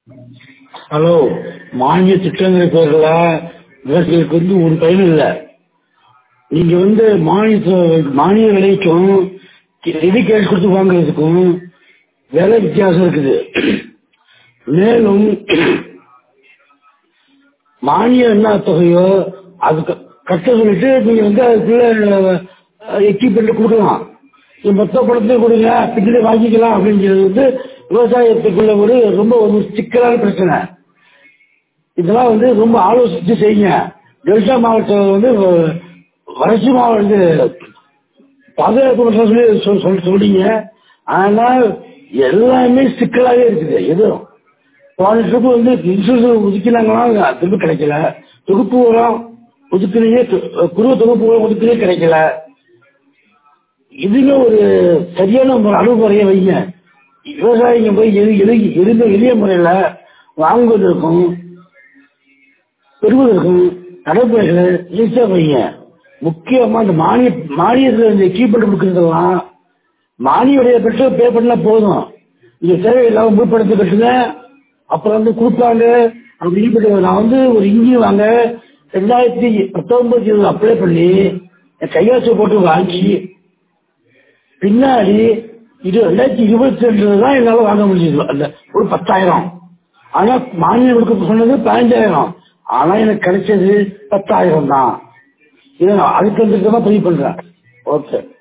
hello மானிய திட்டங்கிற பேர்ல விவசாயிகளுக்கு வந்து ஒரு பயனும் இல்லை நீங்க வந்து மானிய மானிய விலைக்கும் ரெடி கேஷ் கொடுத்து வாங்குறதுக்கும் விலை வித்தியாசம் இருக்குது மேலும் மானியம் என்ன தொகையோ அது க- கட்ட சொல்லிட்டு நீங்க வந்து அதுக்குள்ள எக்யூப்மெண்ட் கொடுக்கலாம் இது மொத்த பணத்தையும் கொடுங்க பின்னாடி வாங்கிக்கலாம் அப்படிங்கிறது வந்து விவசாயத்துக்குள்ள ஒரு ரொம்ப ஒரு சிக்கலான பிரச்சனை இதெல்லாம் வந்து ரொம்ப ஆலோசிச்சு செய்யுங்க டெல்டா மாவட்டம் வந்து வ- வறட்சி மாவட்டம் பாதுகாப்பு மன்றம் சொல்லி சொல்- சொல் சொல்றீங்க ஆனால் எல்லாமே சிக்கலாகவே இருக்குது எதுவும் போன ட்ரிப்பு வந்து இன்சூரன்ஸ் ஒதுக்கினாங்களா திரும்ப கிடைக்கல தொகுப்பு உரம் ஒதுக்குறீங்க து- குருவ தொகுப்பு உரம் ஒதுக்குறீங்க கிடைக்கல இதுல ஒரு சரியான முறை- அணுகுமுறையை வைங்க விவசாயிங்க போய் எது எது எளிய எளிய முறையில வாங்குவதற்கும் பெறுவதற்கும் நடைமுறைகளை ஈஸியா வைங்க முக்கியமா இந்த மானிய மானியத்துல இந்த எக்யூப்மெண்ட் கொடுக்கறதெல்லாம் மானியுடைய பெட்ரோல் பே பண்ணா போதும் நீங்க தேவையில்லாம முற்படுத்தி கட்டுங்க அப்புறம் வந்து கொடுப்பாங்க அப்படி ஈடுபட்டு நான் வந்து ஒரு இன்ஜின் வாங்க ரெண்டாயிரத்தி பத்தொன்பது இருபது அப்ளை பண்ணி என் கையாச்சு போட்டு வாங்கி பின்னாடி இது ரெண்டாயிரத்தி இருபத்தி ரெண்டுல தான் என்னால வாங்க முடிஞ்சது அந்த ஒரு பத்தாயிரம் ஆனா மானியம் கொடுக்க சொன்னது பதினஞ்சாயிரம் ஆனா எனக்கு கிடைச்சது பத்தாயிரம் தான் இதை நான் அதுக்கு தான் பதிவு பண்றேன் ஓகே